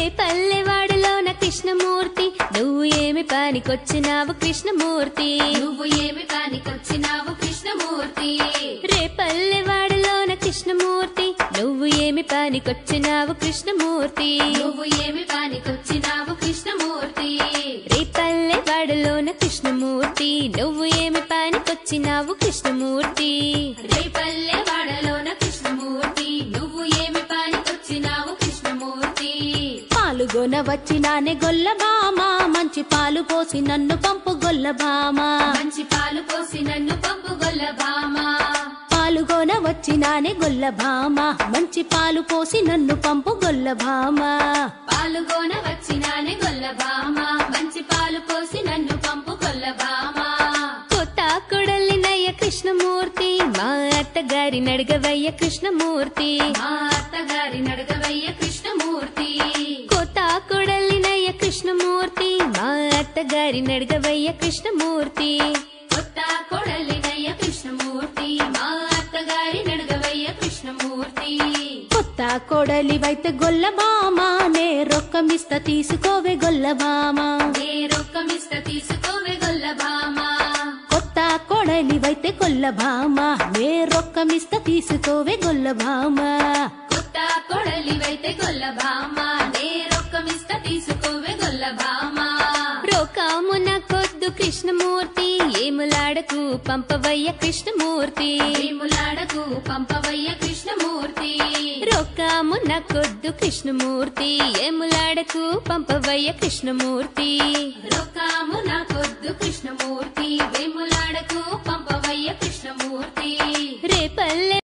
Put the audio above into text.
పల్లెవాడలోన కృష్ణమూర్తి నువ్వు ఏమి పనికొచ్చినావు కృష్ణమూర్తి నువ్వు ఏమి పనికొచ్చినావు కృష్ణమూర్తి రే పల్లెవాడలోన కృష్ణమూర్తి నువ్వు ఏమి పనికొచ్చినావు కృష్ణమూర్తి నువ్వు ఏమి పనికొచ్చినావు కృష్ణమూర్తి రే పల్లెవాడలోన కృష్ణమూర్తి నువ్వు ఏమి పనికొచ్చినావు కృష్ణమూర్తి రేపల్లె వాడలోన కృష్ణమూర్తి నువ్వు ఏమి పనికొచ్చినావు కృష్ణమూర్తి పాలుగొన వచ్చినానే గొల్లబామ మంచి పాలు పోసి నన్ను పంపు గొల్లబామ మంచి పాలు పోసి నన్ను పంపు గొల్ల భామ పాలుగొన వచ్చినానే గొల్లబామ మంచి పాలు పోసి నన్ను పంపు గొల్లబామ పాలుగోన వచ్చినానే గొల్ల భామ మంచి పాలు పోసి నన్ను పంపు గొల్ల భామ కొత్త కొడలినయ్య కృష్ణమూర్తి మా అత్తగారి నడగవయ్య కృష్ణమూర్తి మా అత్తగారి నడగవయ్య కృష్ణమూర్తి కొత్త కొడలినయ్య కృష్ణమూర్తి మా అత్తగారి నడగవయ్య కృష్ణమూర్తి కొత్త కొడలినయ్య కృష్ణమూర్తి మా అత్తగారి నడగవయ్య కృష్ణమూర్తి కొత్త కొడలివైతే గొల్లబామ నే రొక్కమిస్త తీసుకోవే గొల్లబామ నే రొక్కమిస్త తీసుకోవే గొల్ల భామ కొత్త కొడలివైతే గొల్లబామ నే రొక్కమిస్త తీసుకోవే గొల్లబామ కొత్త కొడలివైతే గొల్ల భామ నే రొక్కమిస్త తీసుకోవే గొల్ల భామ రోకామున కొద్దు కృష్ణమూర్తి ఏములాడకు పంపవయ్య కృష్ణమూర్తి వేములాడకు పంపవయ్య కృష్ణమూర్తి రోకామున కొద్దు కృష్ణమూర్తి ఏములాడకు పంపవయ్య కృష్ణమూర్తి రొక్కాము నా కొద్దు కృష్ణమూర్తి వేములాడకు పంపవయ్య కృష్ణమూర్తి రే పల్లె